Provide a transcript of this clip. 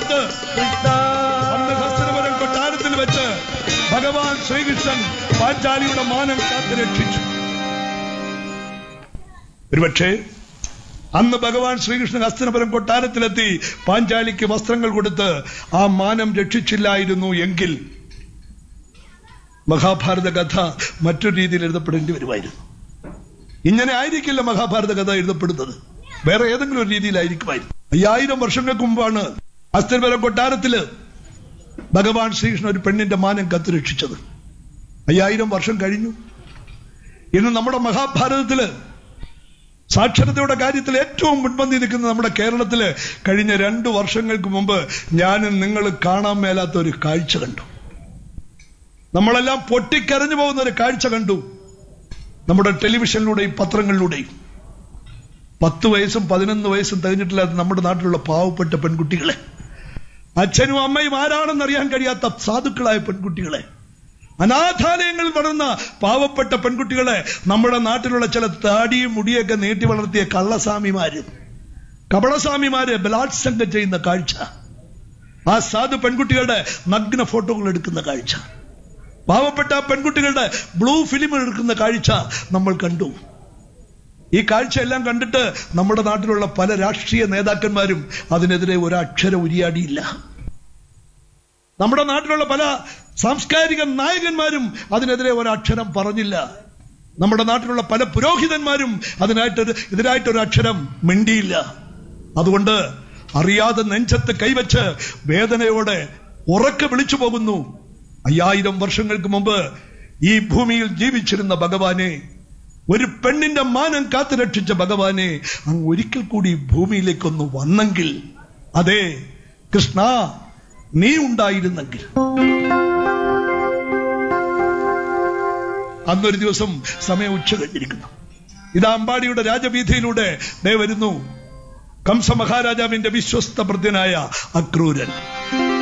സംഭവിച്ചത് അന്ന് ഹസ്തനപുരം കൊട്ടാരത്തിൽ വെച്ച് ഭഗവാൻ ശ്രീകൃഷ്ണൻ പാഞ്ചാലിയുടെ മാനം കാത്തു രക്ഷിച്ചു ഒരുപക്ഷേ അന്ന് ഭഗവാൻ ശ്രീകൃഷ്ണൻ ഹസ്തനപുരം കൊട്ടാരത്തിലെത്തി പാഞ്ചാലിക്ക് വസ്ത്രങ്ങൾ കൊടുത്ത് ആ മാനം രക്ഷിച്ചില്ലായിരുന്നു എങ്കിൽ മഹാഭാരത കഥ മറ്റൊരു രീതിയിൽ എഴുതപ്പെടേണ്ടി വരുമായിരുന്നു ഇങ്ങനെ ആയിരിക്കില്ല മഹാഭാരത കഥ എഴുതപ്പെടുന്നത് വേറെ ഏതെങ്കിലും ഒരു രീതിയിലായിരിക്കുമായിരുന്നു അയ്യായിരം വർഷങ്ങൾക്ക് മുമ്പാണ് ഹസ്തനപുരം കൊട്ടാരത്തില് ഭഗവാൻ ശ്രീകൃഷ്ണൻ ഒരു പെണ്ണിന്റെ മാനം കത്തുരക്ഷിച്ചത് അയ്യായിരം വർഷം കഴിഞ്ഞു ഇന്ന് നമ്മുടെ മഹാഭാരതത്തില് സാക്ഷരതയുടെ കാര്യത്തിൽ ഏറ്റവും മുൻപന്തി നിൽക്കുന്ന നമ്മുടെ കേരളത്തില് കഴിഞ്ഞ രണ്ടു വർഷങ്ങൾക്ക് മുമ്പ് ഞാനും നിങ്ങൾ കാണാൻ മേലാത്ത ഒരു കാഴ്ച കണ്ടു നമ്മളെല്ലാം പൊട്ടിക്കരഞ്ഞു പോകുന്ന ഒരു കാഴ്ച കണ്ടു നമ്മുടെ ടെലിവിഷനിലൂടെയും പത്രങ്ങളിലൂടെയും പത്ത് വയസ്സും പതിനൊന്ന് വയസ്സും തികഞ്ഞിട്ടില്ലാത്ത നമ്മുടെ നാട്ടിലുള്ള പാവപ്പെട്ട പെൺകുട്ടികളെ അച്ഛനും അമ്മയും ആരാണെന്ന് അറിയാൻ കഴിയാത്ത സാധുക്കളായ പെൺകുട്ടികളെ അനാഥാലയങ്ങളിൽ വളർന്ന പാവപ്പെട്ട പെൺകുട്ടികളെ നമ്മുടെ നാട്ടിലുള്ള ചില താടിയും മുടിയൊക്കെ നീട്ടി വളർത്തിയ കള്ളസ്വാമിമാര് കപളസ്വാമിമാര് ബലാത്സംഗം ചെയ്യുന്ന കാഴ്ച ആ സാധു പെൺകുട്ടികളുടെ നഗ്ന ഫോട്ടോകൾ എടുക്കുന്ന കാഴ്ച പാവപ്പെട്ട പെൺകുട്ടികളുടെ ബ്ലൂ ഫിലിം എടുക്കുന്ന കാഴ്ച നമ്മൾ കണ്ടു ഈ കാഴ്ച എല്ലാം കണ്ടിട്ട് നമ്മുടെ നാട്ടിലുള്ള പല രാഷ്ട്രീയ നേതാക്കന്മാരും അതിനെതിരെ ഒരക്ഷരം ഉരിയാടിയില്ല നമ്മുടെ നാട്ടിലുള്ള പല സാംസ്കാരിക നായകന്മാരും അതിനെതിരെ ഒരക്ഷരം പറഞ്ഞില്ല നമ്മുടെ നാട്ടിലുള്ള പല പുരോഹിതന്മാരും അതിനായിട്ട് എതിരായിട്ട് ഒരു അക്ഷരം മിണ്ടിയില്ല അതുകൊണ്ട് അറിയാതെ നെഞ്ചത്ത് കൈവച്ച് വേദനയോടെ ഉറക്കെ വിളിച്ചു പോകുന്നു അയ്യായിരം വർഷങ്ങൾക്ക് മുമ്പ് ഈ ഭൂമിയിൽ ജീവിച്ചിരുന്ന ഭഗവാനെ ഒരു പെണ്ണിന്റെ മാനം കാത്തു രക്ഷിച്ച ഭഗവാനെ അങ്ങ് ഒരിക്കൽ കൂടി ഭൂമിയിലേക്കൊന്ന് വന്നെങ്കിൽ അതെ കൃഷ്ണ നീ ഉണ്ടായിരുന്നെങ്കിൽ അന്നൊരു ദിവസം സമയം ഉച്ച കഴിഞ്ഞിരിക്കുന്നു ഇതാ അമ്പാടിയുടെ രാജവീഥിയിലൂടെ ദേ വരുന്നു കംസ മഹാരാജാവിന്റെ വിശ്വസ്ത ഭൃത്യനായ അക്രൂരൻ